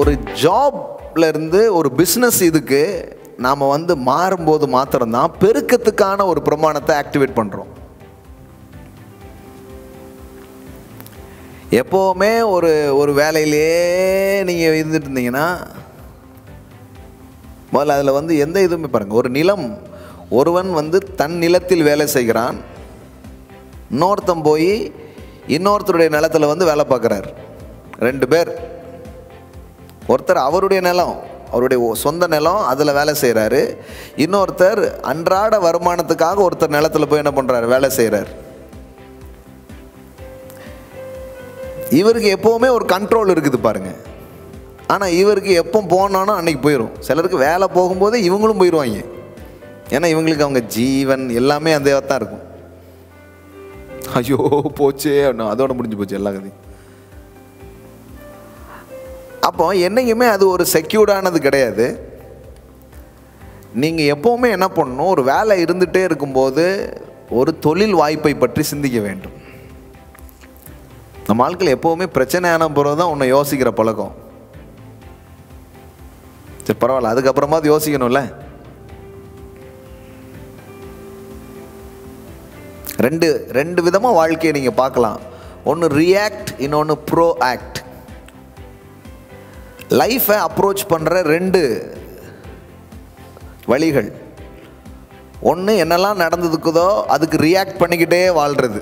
ஒரு ஜாப்ல இருந்து ஒரு பிஸ்னஸ் இதுக்கு நாம் வந்து மாறும்போது மாத்திரம்தான் பெருக்கத்துக்கான ஒரு பிரமாணத்தை ஆக்டிவேட் பண்ணுறோம் எப்போவுமே ஒரு ஒரு வேலையிலே நீங்கள் இருந்துட்டு இருந்தீங்கன்னா முதல்ல அதில் வந்து எந்த இதுவுமே பாருங்கள் ஒரு நிலம் ஒருவன் வந்து தன் நிலத்தில் வேலை செய்கிறான் இன்னொருத்தன் போய் இன்னொருத்தருடைய நிலத்தில் வந்து வேலை பார்க்குறாரு ரெண்டு பேர் ஒருத்தர் அவருடைய நிலம் அவருடைய ஒ- சொந்த நிலம் அதில் வேலை செய்கிறாரு இன்னொருத்தர் அன்றாட வருமானத்துக்காக ஒருத்தர் நிலத்தில் போய் என்ன பண்ணுறாரு வேலை செய்கிறார் இவருக்கு எப்போவுமே ஒரு கண்ட்ரோல் இருக்குது பாருங்க ஆனால் இவருக்கு எப்போ போனாலும் அன்னைக்கு போயிடும் சிலருக்கு வேலை போகும்போதே இவங்களும் போயிடுவாங்க ஏன்னா இவங்களுக்கு அவங்க ஜீவன் எல்லாமே அந்த தான் இருக்கும் ஐயோ போச்சே அப்படின்னா அதோட முடிஞ்சு போச்சு எல்லா கதையும் அப்போ என்னைக்குமே அது ஒரு செக்யூர்டானது கிடையாது நீங்கள் எப்போவுமே என்ன பண்ணணும் ஒரு வேலை இருந்துகிட்டே இருக்கும்போது ஒரு தொழில் வாய்ப்பை பற்றி சிந்திக்க வேண்டும் நம்ம ஆட்கள் எப்போவுமே பிரச்சனையான பிறகு தான் உன்னை யோசிக்கிற பழக்கம் சரி பரவாயில்ல அதுக்கப்புறமா அது யோசிக்கணும்ல ரெண்டு ரெண்டு விதமாக வாழ்க்கையை நீங்கள் பார்க்கலாம் ஒன்று ரியாக்ட் இன்னொன்று ப்ரோ ஆக்ட் லைஃப்பை அப்ரோச் பண்ணுற ரெண்டு வழிகள் ஒன்று என்னெல்லாம் நடந்ததுக்குதோ அதுக்கு ரியாக்ட் பண்ணிக்கிட்டே வாழ்கிறது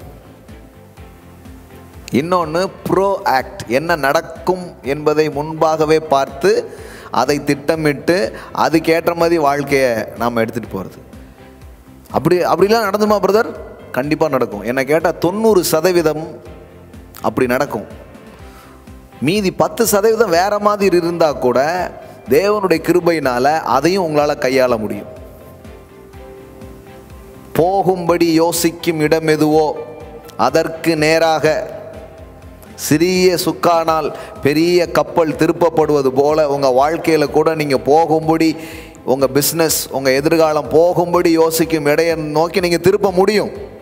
இன்னொன்று ப்ரோ ஆக்ட் என்ன நடக்கும் என்பதை முன்பாகவே பார்த்து அதை திட்டமிட்டு அதுக்கேற்ற மாதிரி வாழ்க்கையை நாம் எடுத்துகிட்டு போகிறது அப்படி அப்படிலாம் நடந்துமா பிரதர் கண்டிப்பாக நடக்கும் என்னை கேட்டால் தொண்ணூறு சதவீதம் அப்படி நடக்கும் மீதி பத்து சதவீதம் வேற மாதிரி இருந்தால் கூட தேவனுடைய கிருபையினால் அதையும் உங்களால் கையாள முடியும் போகும்படி யோசிக்கும் இடம் எதுவோ அதற்கு நேராக சிறிய சுக்கானால் பெரிய கப்பல் திருப்பப்படுவது போல உங்கள் வாழ்க்கையில் கூட நீங்கள் போகும்படி உங்கள் பிஸ்னஸ் உங்கள் எதிர்காலம் போகும்படி யோசிக்கும் இடையை நோக்கி நீங்கள் திருப்ப முடியும்